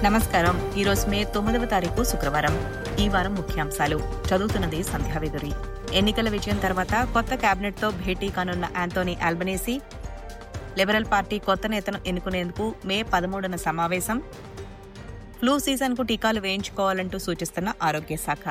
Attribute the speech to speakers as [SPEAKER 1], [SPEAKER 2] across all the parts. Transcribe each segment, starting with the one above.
[SPEAKER 1] నమస్కారం ఈరోజు మే తొమ్మిదవ తారీఖు శుక్రవారం ఈ వారం ముఖ్యాంశాలు చదువుతున్నది సంధ్యావేదురి ఎన్నికల విజయం తర్వాత కొత్త కేబినెట్ తో భేటీ కానున్న యాంటోనీ ఆల్బనీసీ లిబరల్ పార్టీ కొత్త నేతను ఎన్నుకునేందుకు మే పదమూడున సమావేశం ఫ్లూ సీజన్ కు టీకాలు వేయించుకోవాలంటూ సూచిస్తున్న ఆరోగ్య శాఖ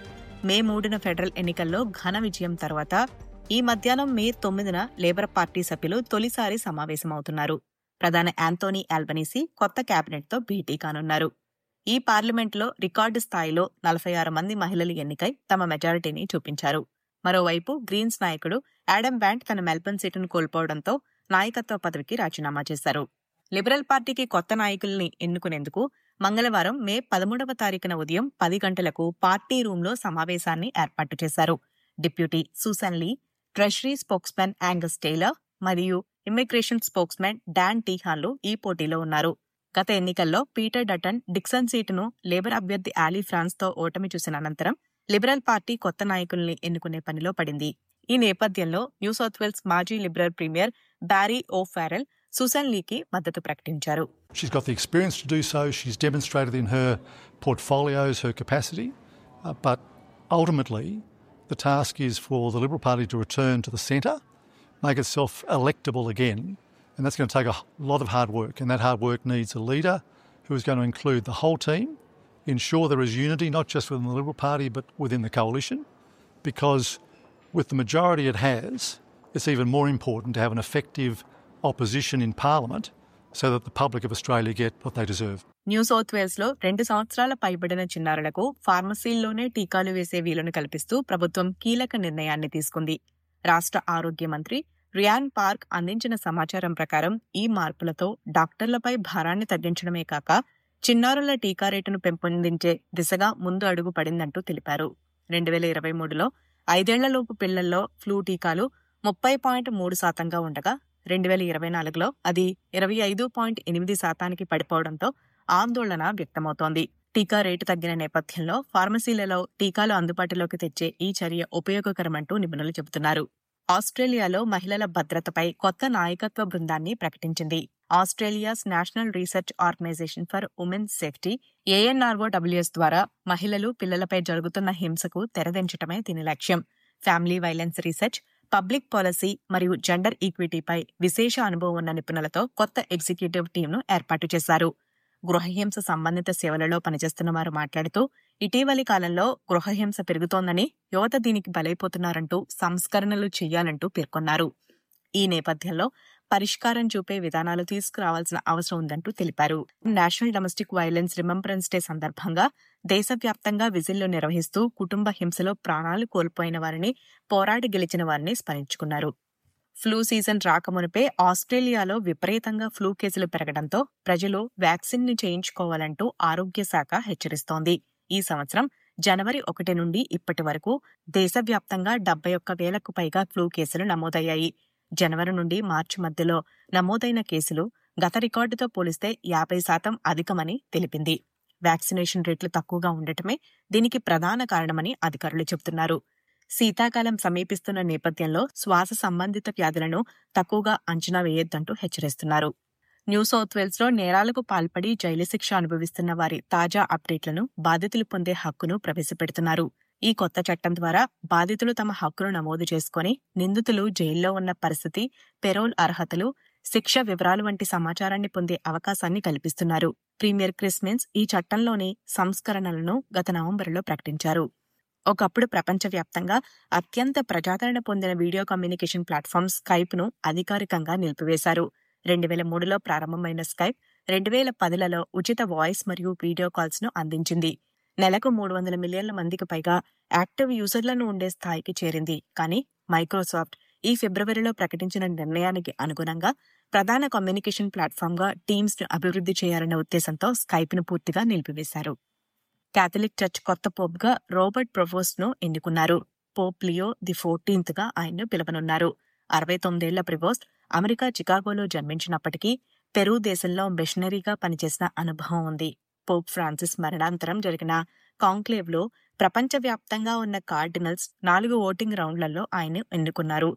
[SPEAKER 1] మే మూడున ఫెడరల్ ఎన్నికల్లో ఘన విజయం తర్వాత ఈ మధ్యాహ్నం మే తొమ్మిదిన లేబర్ పార్టీ సభ్యులు తొలిసారి సమావేశమవుతున్నారు ప్రధాని యాంతోనీ ఆల్బనీసీ కొత్త కేబినెట్తో భేటీ కానున్నారు ఈ పార్లమెంట్లో రికార్డు స్థాయిలో నలభై ఆరు మంది మహిళలు ఎన్నికై తమ మెజారిటీని చూపించారు మరోవైపు గ్రీన్స్ నాయకుడు యాడమ్ బ్యాండ్ తన మెల్బర్న్ సీటును కోల్పోవడంతో నాయకత్వ పదవికి రాజీనామా చేశారు లిబరల్ పార్టీకి కొత్త నాయకుల్ని ఎన్నుకునేందుకు మంగళవారం మే పదమూడవ తారీఖున ఉదయం పది గంటలకు పార్టీ రూంలో సమావేశాన్ని ఏర్పాటు చేశారు deputy Susan Lee treasury spokesman Angus Taylor మరియు ఇమ్మిగ్రేషన్ స్పోక్స్మెన్ డాన్ టీహాన్లు ఈ పోటీలో ఉన్నారు గత ఎన్నికల్లో పీటర్ డటన్ డిక్సన్ సీటును లేబర్ అభ్యర్థి ఆలీ ఫ్రాన్స్ తో ఓటమి చూసిన అనంతరం లిబరల్ పార్టీ కొత్త నాయకుల్ని ఎన్నుకునే పనిలో పడింది ఈ నేపథ్యంలో న్యూ సౌత్ వేల్స్ మాజీ Liberal premier Barry O'Farrell Susan లీకి మద్దతు ప్రకటించారు
[SPEAKER 2] She's got the experience to do so. She's demonstrated in her portfolios her capacity. Uh, but ultimately, the task is for the Liberal Party to return to the centre, make itself electable again. And that's going to take a lot of hard work. And that hard work needs a leader who is going to include the whole team, ensure there is unity, not just within the Liberal Party, but within the coalition. Because with the majority it has, it's even more important to have an effective opposition in Parliament so that the public of Australia get what they deserve.
[SPEAKER 1] New South Wales లో రెండు సంవత్సరాల పైబడిన చిన్నారులకు ఫార్మసీల్లోనే టీకాలు వేసే వీలును కల్పిస్తూ ప్రభుత్వం కీలక నిర్ణయాన్ని తీసుకుంది రాష్ట్ర ఆరోగ్య మంత్రి రియాన్ పార్క్ అందించిన సమాచారం ప్రకారం ఈ మార్పులతో డాక్టర్లపై భారాన్ని తగ్గించడమే కాక చిన్నారుల టీకా రేటును పెంపొందించే దిశగా ముందు అడుగు పడిందంటూ తెలిపారు రెండు వేల ఇరవై మూడులో ఐదేళ్లలోపు పిల్లల్లో ఫ్లూ టీకాలు ముప్పై పాయింట్ మూడు శాతంగా ఉండగా రెండు వేల ఇరవై నాలుగులో అది ఇరవై ఐదు పాయింట్ ఎనిమిది శాతానికి పడిపోవడంతో ఆందోళన వ్యక్తమవుతోంది టీకా రేటు తగ్గిన నేపథ్యంలో ఫార్మసీలలో టీకాలు అందుబాటులోకి తెచ్చే ఈ చర్య ఉపయోగకరమంటూ నిపుణులు చెబుతున్నారు ఆస్ట్రేలియాలో మహిళల భద్రతపై కొత్త నాయకత్వ బృందాన్ని ప్రకటించింది Australia's national research organisation for women's safety ANROWS ద్వారా మహిళలు పిల్లలపై జరుగుతున్న హింసకు తెరదించటమే దీని లక్ష్యం family violence research public policy మరియు జెండర్ ఈక్విటీపై విశేష అనుభవం ఉన్న నిపుణులతో కొత్త ఎగ్జిక్యూటివ్ టీంను ఏర్పాటు చేశారు గృహహింస సంబంధిత సేవలలో పనిచేస్తున్న వారు మాట్లాడుతూ ఇటీవలి కాలంలో గృహహింస పెరుగుతోందని యువత దీనికి బలైపోతున్నారంటూ సంస్కరణలు చేయాలంటూ పేర్కొన్నారు ఈ నేపథ్యంలో పరిష్కారం చూపే విధానాలు తీసుకురావాల్సిన అవసరం ఉందంటూ తెలిపారు national domestic violence remembrance day సందర్భంగా దేశవ్యాప్తంగా విజిల్లు నిర్వహిస్తూ కుటుంబ హింసలో ప్రాణాలు కోల్పోయిన వారిని పోరాడి గెలిచిన వారిని స్మరించుకున్నారు ఫ్లూ సీజన్ రాకమునిపే ఆస్ట్రేలియాలో విపరీతంగా ఫ్లూ కేసులు పెరగడంతో ప్రజలు వ్యాక్సిన్ ని చేయించుకోవాలంటూ ఆరోగ్య శాఖ హెచ్చరిస్తోంది ఈ సంవత్సరం జనవరి ఒకటి నుండి ఇప్పటి వరకు దేశవ్యాప్తంగా డెబ్బై ఒక్క వేలకు పైగా ఫ్లూ కేసులు నమోదయ్యాయి జనవరి నుండి మార్చి మధ్యలో నమోదైన కేసులు గత రికార్డుతో పోలిస్తే యాభై శాతం అధికమని తెలిపింది వ్యాక్సినేషన్ రేట్లు తక్కువగా ఉండటమే దీనికి ప్రధాన కారణమని అధికారులు చెబుతున్నారు శీతాకాలం సమీపిస్తున్న నేపథ్యంలో శ్వాస సంబంధిత వ్యాధులను తక్కువగా అంచనా వేయొద్దంటూ హెచ్చరిస్తున్నారు న్యూ సౌత్ వేల్స్ లో నేరాలకు పాల్పడి జైలు శిక్ష అనుభవిస్తున్న వారి తాజా అప్డేట్లను బాధితులు పొందే హక్కును ప్రవేశపెడుతున్నారు ఈ కొత్త చట్టం ద్వారా బాధితులు తమ హక్కును నమోదు చేసుకుని నిందితులు జైల్లో ఉన్న పరిస్థితి పెరోల్ అర్హతలు శిక్ష వివరాలు వంటి సమాచారాన్ని పొందే అవకాశాన్ని కల్పిస్తున్నారు ప్రీమియర్ క్రిస్మిన్స్ ఈ చట్టంలోని సంస్కరణలను గత నవంబరులో ప్రకటించారు ఒకప్పుడు ప్రపంచవ్యాప్తంగా అత్యంత ప్రజాదరణ పొందిన వీడియో కమ్యూనికేషన్ ప్లాట్ఫామ్ స్కైప్ ను అధికారికంగా నిలిపివేశారు రెండు వేల మూడులో ప్రారంభమైన స్కైప్ రెండు వేల పదిలలో ఉచిత వాయిస్ మరియు వీడియో కాల్స్ ను అందించింది నెలకు మూడు వందల మిలియన్ల మందికి పైగా యాక్టివ్ యూజర్లను ఉండే స్థాయికి చేరింది కానీ మైక్రోసాఫ్ట్ ఈ ఫిబ్రవరిలో ప్రకటించిన నిర్ణయానికి అనుగుణంగా ప్రధాన కమ్యూనికేషన్ ప్లాట్ఫామ్ గా టీమ్స్ ను అభివృద్ధి చేయాలన్న ఉద్దేశంతో స్కైప్ ను పూర్తిగా నిలిపివేశారు కేథలిక్ చర్చ్ కొత్త పోప్ గా రోబర్ట్ ప్రొవోస్ట్ ను ఎన్నుకున్నారు పోప్ లియో ది ఫోర్టీన్త్ గా ఆయన్ను పిలవనున్నారు అరవై తొమ్మిదేళ్ల ప్రివోస్ట్ అమెరికా చికాగోలో జన్మించినప్పటికీ పెరు దేశంలో మిషనరీగా పనిచేసిన అనుభవం ఉంది పోప్ ఫ్రాన్సిస్ మరణాంతరం జరిగిన కాంక్లేవ్ లో ప్రపంచవ్యాప్తంగా ఉన్న కార్డినల్స్ నాలుగు ఓటింగ్ రౌండ్లలో ఆయన ఎన్నుకున్నారు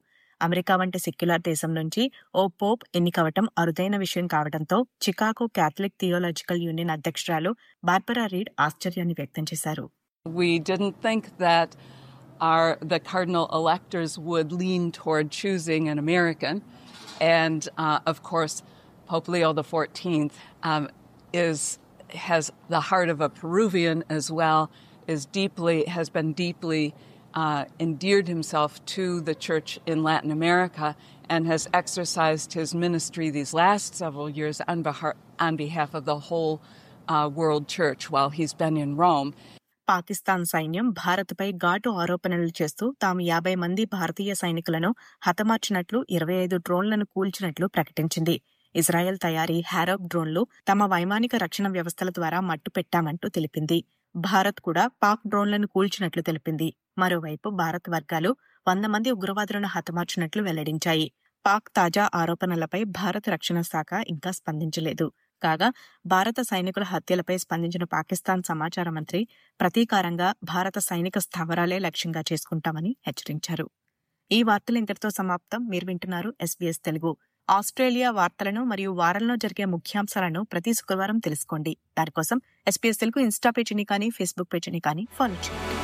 [SPEAKER 1] అమెరికా వంటి సెక్యులర్ దేశం నుంచి ఓ పోప్ ఎన్నికవటం అరుదైన విషయం కావడంతో చికాగో క్యాథలిక్ థియోలాజికల్ యూనియన్ అధ్యక్షురాలు బార్బరా రీడ్ ఆశ్చర్యాన్ని వ్యక్తం చేశారు
[SPEAKER 3] We didn't think that our the cardinal electors would lean toward choosing an American, and uh, of course, Pope Leo the Fourteenth um, is has the heart of a Peruvian as well. Is deeply has been deeply uh, endeared himself to the church in Latin America and has exercised his ministry these last several years on, behar- on behalf of the whole uh, world church while he's been in Rome.
[SPEAKER 1] Pakistan సైన్యం భారత్పై ఘాటు ఆరోపణలు చేస్తూ తాము యాభై మంది భారతీయ సైనికులను హతమార్చినట్లు ఇరవై ఐదు డ్రోన్లను కూల్చినట్లు ప్రకటించింది ఇజ్రాయెల్ తయారీ హ్యారోక్ డ్రోన్లు తమ వైమానిక రక్షణ వ్యవస్థల ద్వారా మట్టు పెట్టామంటూ తెలిపింది భారత్ కూడా పాక్ డ్రోన్లను కూల్చినట్లు తెలిపింది మరోవైపు భారత్ వర్గాలు వంద మంది ఉగ్రవాదులను హతమార్చినట్లు వెల్లడించాయి పాక్ తాజా ఆరోపణలపై భారత రక్షణ శాఖ ఇంకా స్పందించలేదు కాగా భారత సైనికుల హత్యలపై స్పందించిన పాకిస్తాన్ సమాచార మంత్రి ప్రతీకారంగా భారత సైనిక స్థావరాలే లక్ష్యంగా చేసుకుంటామని హెచ్చరించారు ఈ వార్తలు ఇంతటితో సమాప్తం మీరు వింటున్నారు ఎస్బీఎస్ తెలుగు ఆస్ట్రేలియా వార్తలను మరియు వారంలో జరిగే ముఖ్యాంశాలను ప్రతి శుక్రవారం తెలుసుకోండి దానికోసం ఎస్బీఎస్ తెలుగు ఇన్స్టా పేజీని కానీ ఫేస్బుక్ పేజీని కానీ ఫాలో చేయండి